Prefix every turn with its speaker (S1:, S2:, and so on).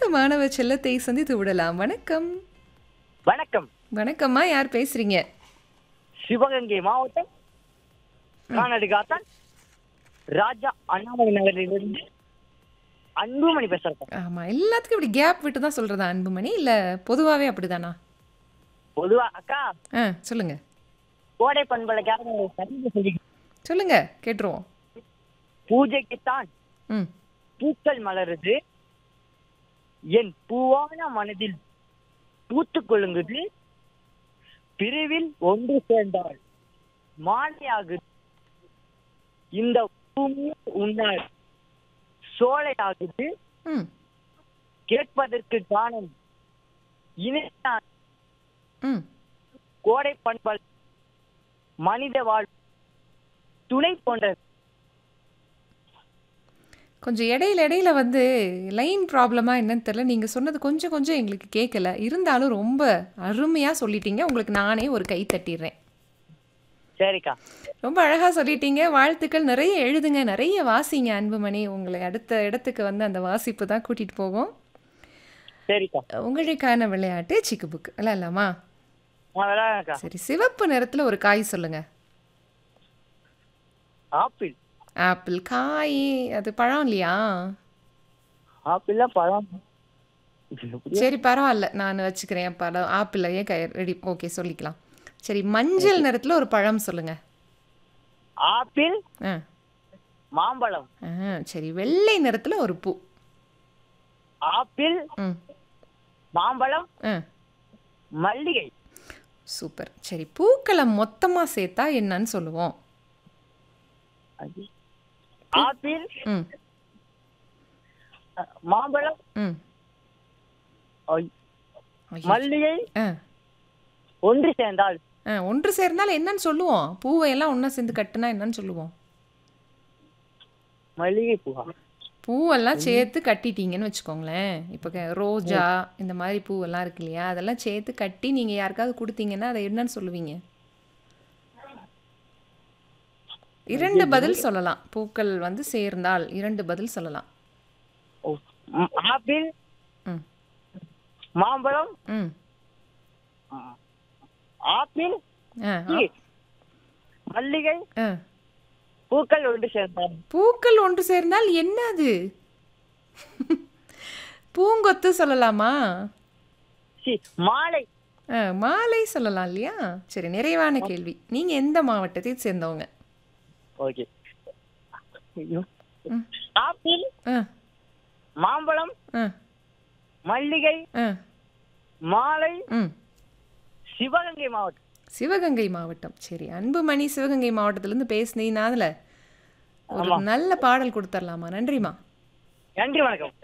S1: மாணவ செல்லத்தை சந்தித்து விடலாம் வணக்கம்
S2: வணக்கம்
S1: வணக்கம்மா யார் பேசுறீங்க
S2: சிவகங்கை மாவட்டம் கானடுகாத்தான் ராஜா அண்ணாமலை நகரிலிருந்து அன்புமணி பேசுறேன்
S1: ஆமா எல்லாத்துக்கும் இப்படி கேப் விட்டு தான் சொல்றதா அன்புமணி இல்ல பொதுவாவே அப்படிதானா
S2: பொதுவா அக்கா
S1: ஆ சொல்லுங்க
S2: கோடை பண்பலைக்காக கவிதை சொல்லி
S1: சொல்லுங்க கேட்டுருவோம்
S2: பூஜைக்குத்தான்
S1: ம்
S2: பூக்கள் மலருது என் பூவான மனதில் பூத்து கொள்ளுங்குது பிரிவில் ஒன்று சேர்ந்தால் மாலையாகுது இந்த பூமி உன்னால் சோலையாகுது
S1: ம்
S2: கேட்பதற்கு காணும் இணையான
S1: ம்
S2: கோடை பண்பல் மனித வாழ் துணை போன்ற
S1: கொஞ்சம் இடையில இடையில வந்து லைன் ப்ராப்ளமா என்னன்னு தெரியல நீங்க சொன்னது கொஞ்சம் கொஞ்சம் எங்களுக்கு கேட்கல இருந்தாலும் ரொம்ப அருமையா சொல்லிட்டீங்க உங்களுக்கு நானே ஒரு கை தட்டிடுறேன்
S2: சரிக்கா
S1: ரொம்ப அழகா சொல்லிட்டீங்க வாழ்த்துக்கள் நிறைய எழுதுங்க நிறைய வாசிங்க அன்புமணி உங்களை அடுத்த இடத்துக்கு வந்து அந்த வாசிப்பு தான் கூட்டிட்டு போகும்
S2: சரிக்கா
S1: உங்களுக்கான விளையாட்டு சிக்கு புக்கு விளையாடலாமா
S2: நான் விளையாடுறேன்க்கா
S1: சரி சிவப்பு நிறத்துல ஒரு காய் சொல்லுங்க
S2: ஆப்பிள்
S1: ஆப்பிள் காய் அது பழம் இல்லையா
S2: ஆப்பிள்ல பழம்
S1: சரி பரவாயில்ல நான் வச்சுக்கிறேன் பழம் ஆப்பிளையே கை ரெடி ஓகே சொல்லிக்கலாம் சரி மஞ்சள் நிறத்துல ஒரு பழம் சொல்லுங்க
S2: ஆப்பிள்
S1: ஆ
S2: மாம்பழம்
S1: ஆ சரி வெள்ளை நிறத்துல ஒரு பூ
S2: ஆப்பிள்
S1: ம்
S2: மாம்பழம்
S1: ஆ
S2: மல்லிகை
S1: சூப்பர் சரி பூக்களை மொத்தமா சேர்த்தா என்னன்னு சொல்லுவோம்
S2: ஆப்பிள்
S1: ம்
S2: மாம்பழம்
S1: ம்
S2: ஐ-
S1: ஐயோ.
S2: மல்லிகை
S1: ஆ
S2: ஒன்று சேர்ந்தால்
S1: ஆ ஒன்று சேர்ந்தால் என்னன்னு சொல்லுவோம் பூவை எல்லாம் ஒன்றா சேர்ந்து கட்டுனா என்னன்னு சொல்லுவோம்
S2: மல்லிகை பூவா
S1: பூவெல்லாம் சேர்த்து கட்டிட்டீங்கன்னு வச்சுக்கோங்களேன் இப்போ க- ரோஜா இந்த மாதிரி பூவெல்லாம் இருக்கு இல்லையா அதெல்லாம் சேர்த்து கட்டி நீங்கள் யாருக்காவது கொடுத்தீங்கன்னா அதை என்னன்னு சொல்லுவீங்க இரண்டு பதில் சொல்லலாம் பூக்கள் வந்து சேர்ந்தால் இரண்டு பதில் சொல்லலாம்
S2: ஓ, ம், ஆப்பிள்
S1: ம்
S2: மாம்பழம்
S1: ம்
S2: ஆப்பிள்
S1: ஆ
S2: டீ, மல்லிகை
S1: ஆ
S2: பூக்கள் ஒன்று சேர்ந்தால்
S1: பூக்கள் ஒன்று சேர்ந்தால் என்ன அது பூங்கொத்து சொல்லலாமா
S2: சி, மாலை
S1: ஆ, மாலை சொல்லலாம் இல்லையா சரி நிறைவான கேள்வி நீங்க எந்த மாவட்டத்தை சேர்ந்தவங்க
S2: ஓகே ஐயோ.
S1: ம்.
S2: ஆப்பிள்
S1: ஆ
S2: மாம்பழம்
S1: ஆ
S2: மல்லிகை
S1: ஆ
S2: மாலை
S1: ம்
S2: சிவகங்கை மாவட்டம்
S1: சிவகங்கை மாவட்டம் சரி அன்புமணி சிவகங்கை மாவட்டத்திலேருந்து பேசுனீங்கனால ஒரு நல்ல பாடல் கொடுத்துடலாமா நன்றிம்மா
S2: நன்றி வணக்கம்